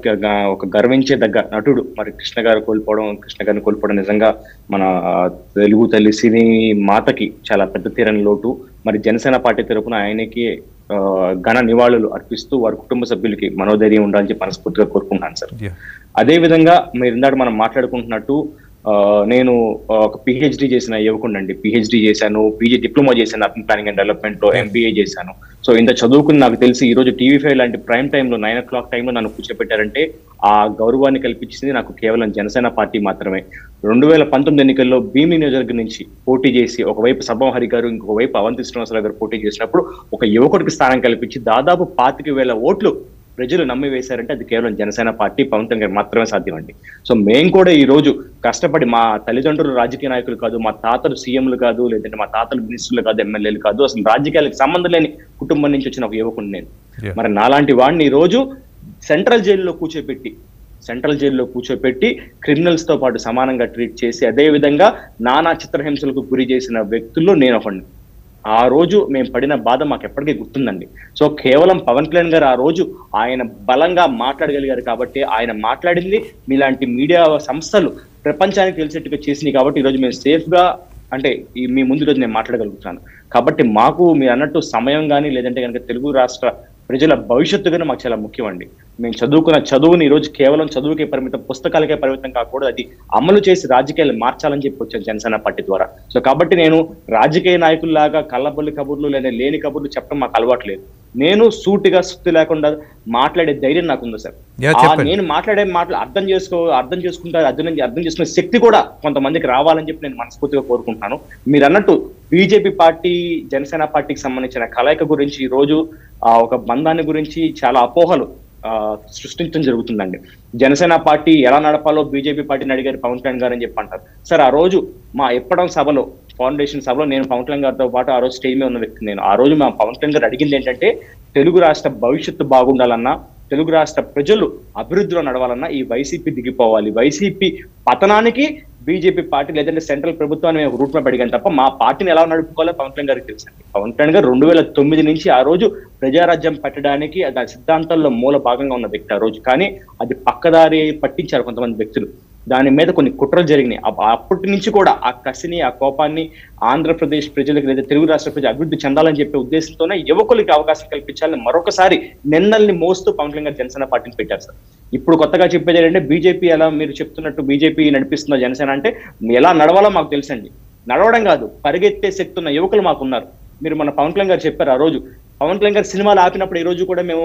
గ- ఒక గర్వించేదగ్గ నటుడు మరి కృష్ణ గారు కోల్పోవడం కృష్ణ గారిని కోల్పోవడం నిజంగా మన ఆ, తెలుగు తల్లి సినీ మాతకి చాలా పెద్ద తీరని లోటు మరి జనసేన పార్టీ తరపున ఆయనకి ఆ, ఘన నివాళులు అర్పిస్తూ వారి కుటుంబ సభ్యులకి మనోధైర్యం ఉండాలని చెప్పి మనస్ఫూర్తిగా కోరుకుంటున్నాను సార్ Yeah. అదే విధంగా మీరు ఇందాక మనం మాట్లాడుకుంటున్నట్టు ఆ, నేను ఆ, ఒక పిహెచ్డి చేసిన యువకుడు అండి పిహెచ్డి చేశాను పీజీ డిప్లొమా చేశాను అర్బన్ ప్లానింగ్ అండ్ డెవలప్మెంట్ లో ఎంబీఏ చేశాను సో ఇంత చదువుకుని నాకు తెలిసి ఈ రోజు టీవీ ఫైవ్ లాంటి ప్రైమ్ టైంలో నైన్ ఓ క్లాక్ టైంలో నన్ను కూర్చోబెట్టారంటే ఆ గౌరవాన్ని కల్పించింది నాకు కేవలం జనసేన పార్టీ మాత్రమే రెండు వేల పంతొమ్మిది ఎన్నికల్లో భీమి నియోజకవర్గం నుంచి పోటీ చేసి ఒకవైపు సబ్బం హరి గారు ఇంకొక వైపు అవంతి శ్రీనివాసరావు గారు పోటీ చేసినప్పుడు ఒక యువకుడికి స్థానం కల్పించి దాదాపు పాతిక వేల ఓట్లు ప్రజలు నమ్మి వేశారంటే అది కేవలం జనసేన పార్టీ పవన్ కళ్యాణ్ గారు మాత్రమే సాధ్యం అండి సో మేము కూడా ఈ రోజు కష్టపడి మా తల్లిదండ్రులు రాజకీయ నాయకులు కాదు మా తాతలు సీఎంలు కాదు లేదంటే మా తాతలు మినిస్టర్లు కాదు ఎమ్మెల్యేలు కాదు అసలు రాజకీయాలకు సంబంధం లేని కుటుంబం నుంచి వచ్చిన ఒక యువకుడు నేను Yeah. మరి నాలాంటి వాడిని ఈ రోజు సెంట్రల్ జైల్లో కూర్చోపెట్టి సెంట్రల్ జైల్లో కూర్చోపెట్టి క్రిమినల్స్ తో పాటు సమానంగా ట్రీట్ చేసి అదే విధంగా నానా చిత్రహింసలకు గురి చేసిన వ్యక్తుల్లో నేను ఒకడిని ఆ రోజు మేము పడిన బాధ మాకు ఎప్పటికీ గుర్తుందండి సో కేవలం పవన్ కళ్యాణ్ గారు ఆ రోజు ఆయన బలంగా మాట్లాడగలిగారు కాబట్టి ఆయన మాట్లాడింది మీలాంటి మీడియా సంస్థలు ప్రపంచానికి తెలిసేట్టుగా చేసినాయి కాబట్టి ఈరోజు మేము సేఫ్ గా అంటే ఈ మీ ముందు రోజు నేను మాట్లాడగలుగుతున్నాను కాబట్టి మాకు మీరు అన్నట్టు సమయం కానీ లేదంటే కనుక తెలుగు రాష్ట్ర ప్రజల భవిష్యత్తు కానీ మాకు చాలా ముఖ్యం అండి మేము చదువుకున్న చదువుని ఈ రోజు కేవలం చదువుకే పరిమితం పుస్తకాలకే పరిమితం కాకూడదు అది అమలు చేసి రాజకీయాలు మార్చాలని చెప్పి వచ్చాను జనసేన పార్టీ ద్వారా సో కాబట్టి నేను రాజకీయ నాయకుల్లాగా కళ్ళబొల్లి కబుర్లు లేదా లేని కబుర్లు చెప్పడం మాకు అలవాటు లేదు నేను సూటిగా సుత్తి లేకుండా మాట్లాడే ధైర్యం నాకు ఉంది సార్ యా, ఆ చెప్పండి. నేను మాట్లాడే మాటలు అర్థం చేసుకో అర్థం చేసుకుంటా అర్థం అర్థం చేసుకునే శక్తి కూడా కొంతమందికి రావాలని చెప్పి నేను మనస్ఫూర్తిగా కోరుకుంటున్నాను మీరు అన్నట్టు బీజేపీ పార్టీ జనసేన పార్టీకి సంబంధించిన కలయిక గురించి ఈ రోజు ఆ ఒక బంధాన్ని గురించి చాలా అపోహలు ఆ, సృష్టించడం జరుగుతుందండి జనసేన పార్టీ ఎలా నడపాలో బీజేపీ పార్టీని అడిగారు పవన్ కళ్యాణ్ గారు అని చెప్పి అంటారు సార్ ఆ రోజు మా ఎప్పడం సభలో ఫౌండేషన్ సభలో నేను పవన్ కళ్యాణ్ గారితో పాటు ఆ రోజు స్టేజ్ మీద ఉన్న వ్యక్తి నేను ఆ రోజు మా పవన్ కళ్యాణ్ గారు అడిగింది ఏంటంటే తెలుగు రాష్ట్ర భవిష్యత్తు బాగుండాలన్నా తెలుగు రాష్ట్ర ప్రజలు అభివృద్ధిలో నడవాలన్నా ఈ వైసీపీ దిగిపోవాలి వైసీపీ పతనానికి బీజేపీ పార్టీ లేదంటే సెంట్రల్ ప్రభుత్వాన్ని మేము రూట్ మ్యాప్ అడిగాను తప్ప మా పార్టీని ఎలా నడుపుకోవాలో పవన్ కళ్యాణ్ గారికి తెలుసండి పవన్ కళ్యాణ్ గారు రెండు వేల తొమ్మిది నుంచి ఆ రోజు ప్రజారాజ్యం పెట్టడానికి అది ఆ సిద్ధాంతాల్లో మూల భాగంగా ఉన్న వ్యక్తి ఆ రోజు కానీ అది పక్కదారి పట్టించారు కొంతమంది వ్యక్తులు దాని మీద కొన్ని కుట్రలు జరిగినాయి అప్ప- అప్పటి నుంచి కూడా ఆ కసిని ఆ కోపాన్ని ఆంధ్రప్రదేశ్ ప్రజలకు లేదా తెలుగు రాష్ట్ర ప్రజలు అభివృద్ధి చెందాలని చెప్పే ఉద్దేశంతోనే యువకులకి అవకాశం కల్పించాలని మరొకసారి నిన్నల్ని మోస్తూ పవన్ కళ్యాణ్ గారు జనసేన పార్టీని పెట్టారు సార్ ఇప్పుడు కొత్తగా చెప్పేది ఏంటంటే బీజేపీ ఎలా మీరు చెప్తున్నట్టు బీజేపీ నడిపిస్తున్న జనసేన అంటే ఎలా నడవాలో మాకు తెలుసండి నడవడం కాదు పరిగెత్తే శక్తి ఉన్న యువకులు మాకున్నారు మీరు మన పవన్ కళ్యాణ్ గారు చెప్పారు ఆ రోజు పవన్ కళ్యాణ్ గారు సినిమాలు ఆపినప్పుడు ఈ రోజు కూడా మేము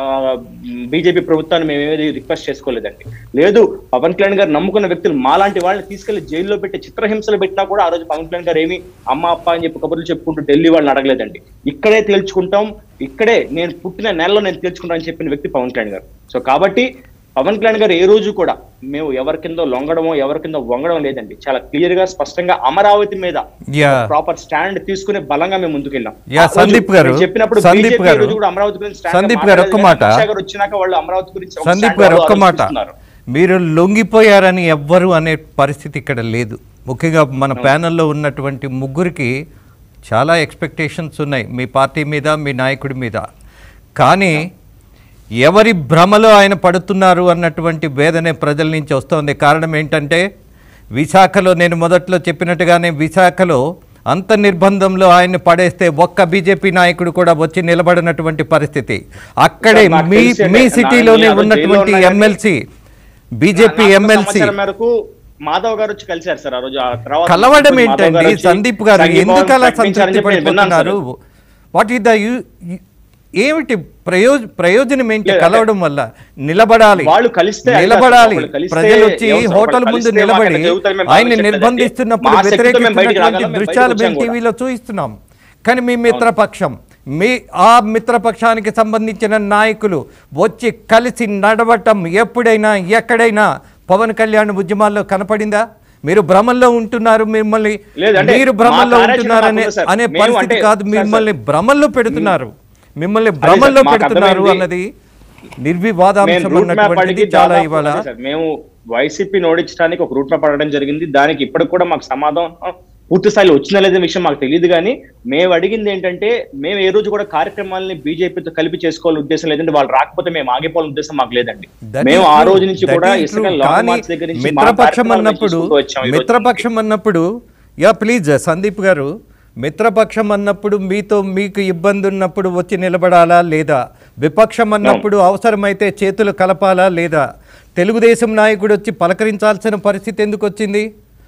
బీజేపీ ప్రభుత్వాన్ని మేము ఏమీ రిక్వెస్ట్ చేసుకోలేదండి లేదు పవన్ కళ్యాణ్ గారు నమ్ముకున్న వ్యక్తులు మాలాంటి వాళ్ళని తీసుకెళ్లి జైల్లో పెట్టి చిత్రహింసలు పెట్టినా కూడా ఆ రోజు పవన్ కళ్యాణ్ గారు ఏమి అమ్మ అప్ప అని చెప్పి కబుర్లు చెప్పుకుంటూ ఢిల్లీ వాళ్ళని అడగలేదండి ఇక్కడే తేల్చుకుంటాం ఇక్కడే నేను పుట్టిన నెలలో నేను తేల్చుకుంటాను అని చెప్పిన వ్యక్తి పవన్ కళ్యాణ్ గారు సో కాబట్టి పవన్ కళ్యాణ్ గారు ఏ రోజు కూడా మేము ఎవరి కింద లొంగడమో ఎవరి కింద వంగడం లేదండి చాలా క్లియర్ గా స్పష్టంగా అమరావతి మీద యా ప్రాపర్ స్టాండ్ తీసుకునే బలంగా మేము ముందుకెళ్ళాం యా, ఆ రోజు సందీప్ గారు, నేను చెప్పినప్పుడు సందీప్ BJP గారు, ఈ రోజు కూడా అమరావతి గురించి stand గా సందీప్ గారు, ఒక్క మాట్లాడలేదు. మాట. అమిత్ షా గారు వచ్చినాక వాళ్ళు అమరావతి గురించి ఒక సందీప్ stand గారు వాళ్ళు ఒక్క మాట ఆలోచిస్తున్నారు. మీరు లొంగిపోయారని ఎవ్వరు అనే పరిస్థితి ఇక్కడ లేదు ముఖ్యంగా మన ప్యానెల్లో ఉన్నటువంటి ముగ్గురికి చాలా ఎక్స్పెక్టేషన్స్ ఉన్నాయి మీ పార్టీ మీద మీ నాయకుడి మీద కానీ ఎవరి భ్రమలో ఆయన పడుతున్నారు అన్నటువంటి వేదనే ప్రజల నుంచి వస్తోంది కారణం ఏంటంటే విశాఖలో నేను మొదట్లో చెప్పినట్టుగానే విశాఖలో అంత నిర్బంధంలో ఆయన్ని పడేస్తే ఒక్క బీజేపీ నాయకుడు కూడా వచ్చి నిలబడినటువంటి పరిస్థితి అక్కడే నాకు మీ తెలిసి మీ అంటే సిటీలోనే నా- నేను ఉన్నటువంటి జైల్లో ఉన్నా ఎమ్మెల్సీ బీజేపీ నాకు ఎమ్మెల్సీ సమాచారం మేరకు మాధవ్ గారు వచ్చి కలిశారు సార్ ఆ రోజు ఆ తర్వాత కలవడం మాధవ్ గారు ఏంటండి వచ్చి సందీప్ గారు సంఘీభావం ఎందుకు అలా ప్రకటించారని సంతృప్తి చెప్పి నేను విన్నాను సార్. పడిపోతున్నారు వాట్ ఈస్ ద ఏమిటి ప్రయోజ ప్రయోజనం ఏంటి లేదు, కలవడం వల్ల నిలబడాలి వాళ్ళు కలిస్తే అది కాదు. నిలబడాలి వాళ్ళు కలిస్తే ప్రజలు వచ్చి ఎవరు సార్? హోటల్ వాళ్ళు ముందు కలిస్తే నిలబడి మాకు జరుగుతాయి, మేము ఆయన్ని చెప్పేది నిర్బంధిస్తున్నప్పుడు మా శక్తితో మేము బయటికి వ్యతిరేకిస్తున్నటువంటి రాగలం, మేము దృశ్యాలు బయటికి మేము వచ్చాం కూడా. టీవీలో చూస్తున్నాం కానీ మీ మిత్రపక్షం మీ ఆ మిత్రపక్షానికి సంబంధించిన నాయకులు వచ్చి కలిసి నడవటం ఎప్పుడైనా ఎక్కడైనా పవన్ కళ్యాణ్ ఉద్యమాల్లో కనపడిందా మీరు భ్రమంలో ఉంటున్నారు మిమ్మల్ని లేదంటే మీరు మా భ్రమంలో కార్యాచరణ ఉంటున్నారనే మాకుంది సార్. అనే మేము పరిస్థితి అంటే- కాదు సార్, మిమ్మల్ని భ్రమంలో పెడుతున్నారు మిమ్మల్ని సార్, భ్రమంలో మాకు పెడుతున్నారు అర్థమైంది. అన్నది మేము నిర్వివాదాంశం రూట్ మ్యాప్ అన్నటువంటిది అడిగి చాలా దాదాపు ఇవాళ అదే సార్, మేము వైసీపీ ఓడించడానికి ఒక రూట్ మ్యాప్ అడగడం జరిగింది దానికి ఇప్పటికి కూడా మాకు సమాధానం పూర్తి స్థాయిలో వచ్చిందా లేదా విషయం మాకు తెలియదు కానీ మేము అడిగింది ఏంటంటే మేము ఏ రోజు కూడా కార్యక్రమాలని బీజేపీతో కలిపి చేసుకోవాలని ఉద్దేశం లేదంటే వాళ్ళు రాకపోతే మేము ఆగిపోవాలని ఉద్దేశం మాకు లేదండి That మేము is ఆ true. రోజు నుంచి That కూడా is ఇసుక true. లాంగ్ కానీ మార్చ్ దగ్గర నుంచి మా మిత్రపక్షం కార్యక్రమాలను అన్నప్పుడు చేసుకుంటూ వచ్చాం ఈ రోజు. మిత్రపక్షం అన్నప్పుడు యా ప్లీజ్ సందీప్ గారు మిత్రపక్షం అన్నప్పుడు మీతో మీకు ఇబ్బంది ఉన్నప్పుడు వచ్చి నిలబడాలా లేదా విపక్షం అన్నప్పుడు అవసరమైతే చేతులు కలపాలా లేదా తెలుగుదేశం నాయకుడు వచ్చి పలకరించాల్సిన పరిస్థితి ఎందుకు వచ్చింది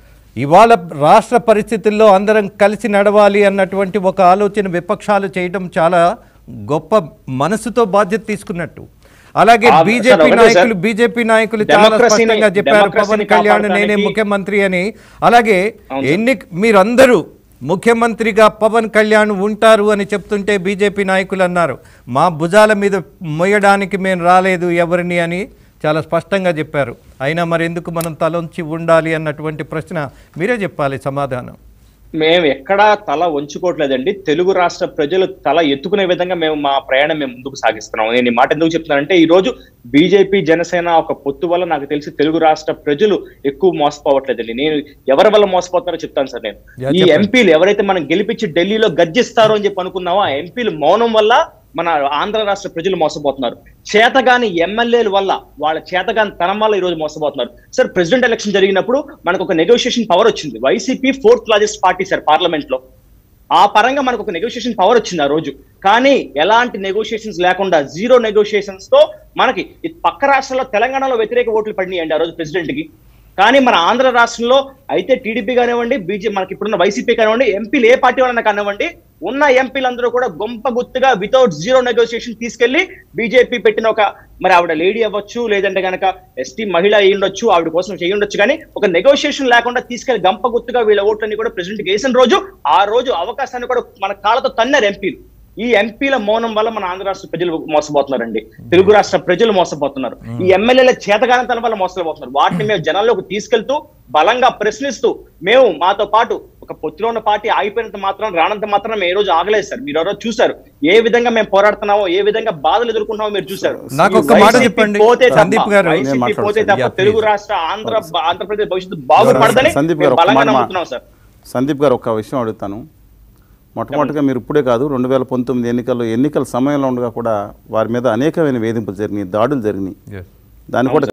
ఇవాళ రాష్ట్ర పరిస్థితుల్లో అందరం కలిసి నడవాలి అన్నటువంటి ఒక ఆలోచన విపక్షాలు చేయడం చాలా గొప్ప మనసుతో బాధ్యత తీసుకున్నట్టు అలాగే ఆ, బీజేపీ సార్, ఒకటే సార్. నాయకులు బీజేపీ నాయకులు చాలా డెమోక్రసీని- స్పష్టంగా చెప్పారు పవన్ డెమోక్రసీని కళ్యాణ్ నేనే కాపాడటానికి- ముఖ్యమంత్రి అని అలాగే అవును సార్. ఎన్ని మీరందరూ ముఖ్యమంత్రిగా పవన్ కళ్యాణ్ ఉంటారు అని చెప్తుంటే బీజేపీ నాయకులు అన్నారు మా భుజాల మీద మొయ్యడానికి మేము రాలేదు ఎవరిని అని చాలా స్పష్టంగా చెప్పారు అయినా మరి ఎందుకు మనం తలొంచి ఉండాలి అన్నటువంటి ప్రశ్న మీరే చెప్పాలి సమాధానం మేము ఎక్కడా తల వంచుకోవట్లేదండి తెలుగు రాష్ట్ర ప్రజలు తల ఎత్తుకునే విధంగా మేము మా ప్రయాణం మేము ముందుకు సాగిస్తున్నాం నేను ఈ మాట ఎందుకు చెప్తున్నానంటే ఈ రోజు బీజేపీ జనసేన ఒక పొత్తు వల్ల నాకు తెలిసి తెలుగు రాష్ట్ర ప్రజలు ఎక్కువ మోసపోవట్లేదండి నేను ఎవరి వల్ల మోసపోతారో చెప్తాను సార్ నేను యా, ఈ చెప్పండి. ఎంపీలు ఎవరైతే మనం గెలిపించి ఢిల్లీలో గర్జిస్తారో అని చెప్పి అనుకున్నామో ఆ ఎంపీలు మౌనం వల్ల మన ఆంధ్ర రాష్ట్ర ప్రజలు మోసపోతున్నారు చేతగాని ఎమ్మెల్యేల వల్ల వాళ్ళ చేతగాని తనం వల్ల ఈ రోజు మోసపోతున్నారు సార్ ప్రెసిడెంట్ ఎలక్షన్ జరిగినప్పుడు మనకు ఒక నెగోషియేషన్ పవర్ వచ్చింది YCP fourth largest party sir parliament లో ఆ పరంగా మనకు ఒక నెగోషియేషన్ పవర్ వచ్చింది ఆ రోజు కానీ ఎలాంటి నెగోషియేషన్స్ లేకుండా జీరో నెగోషియేషన్స్ తో మనకి ఈ పక్క రాష్ట్రంలో తెలంగాణలో వ్యతిరేక ఓట్లు పడినాయండి ఆ రోజు ప్రెసిడెంట్ కి కానీ మన ఆంధ్ర రాష్ట్రంలో అయితే టీడీపీ కానివ్వండి బీజే మనకి ఇప్పుడున్న వైసీపీ కానివ్వండి ఎంపీలు ఏ పార్టీ వాళ్ళని కానివ్వండి ఉన్న ఎంపీలందరూ కూడా గొంప గుత్తుగా వితౌట్ జీరో నెగోషియేషన్ తీసుకెళ్లి బీజేపీ పెట్టిన ఒక మరి ఆవిడ లేడీ అవ్వచ్చు లేదంటే గనక ఎస్టీ మహిళ అయి ఉండొచ్చు ఆవిడ కోసం చేయి ఉండొచ్చు కానీ ఒక నెగోషియేషన్ లేకుండా తీసుకెళ్లి గంప గుత్తుగా వీళ్ళ ఓట్లన్నీ కూడా ప్రెసిడెంట్ వేసిన రోజు ఆ రోజు అవకాశాన్ని కూడా మన కాళ్ళతో తన్నారు ఎంపీలు ఈ ఎంపీల మౌనం వల్ల మన ఆంధ్ర రాష్ట్ర ప్రజలు మోసపోతున్నారండి తెలుగు రాష్ట్ర ప్రజలు మోసపోతున్నారు ఈ ఎమ్మెల్యేల చేతగానంతనం వల్ల మోసపోతున్నారు వాటిని మేము జనాల్లోకి తీసుకెళ్తూ బలంగా ప్రశ్నిస్తూ మేము మాతో పాటు ఒక పొత్తులో ఉన్న పార్టీ ఆగిపోయినంత మాత్రం రానంత మాత్రం మేము ఏ రోజు ఆగలేదు సార్ మీరు ఎవరో చూసారు ఏ విధంగా మేము పోరాడుతున్నామో ఏ విధంగా బాధలు ఎదుర్కొన్నామో మీరు చూసారు నాకు ఒక్క మాట వైసీపీ చెప్పండి, పోతే తప్ప- సందీప్ గారు. వైసీపీ నేను మాట్లాడతాను. పోతే తప్ప Yeah, please. తెలుగు రాష్ట్ర ఆంధ్ర ఆంధ్రప్రదేశ్ భవిష్యత్తు బాగుపడదని సందీప్ మేము గారు ఒక్క బలంగా మాట మా- నమ్ముతున్నాం సార్ సందీప్ గారు ఒక విషయం అడుగుతాను మొట్టమొదటిగా మీరు ఇప్పుడే కాదు రెండు వేల పంతొమ్మిది ఎన్నికల్లో ఎన్నికల సమయంలో ఉండగా కూడా వారి మీద అనేకమైన వేధింపులు జరిగినాయి దాడులు జరిగినాయి దాన్ని కూడా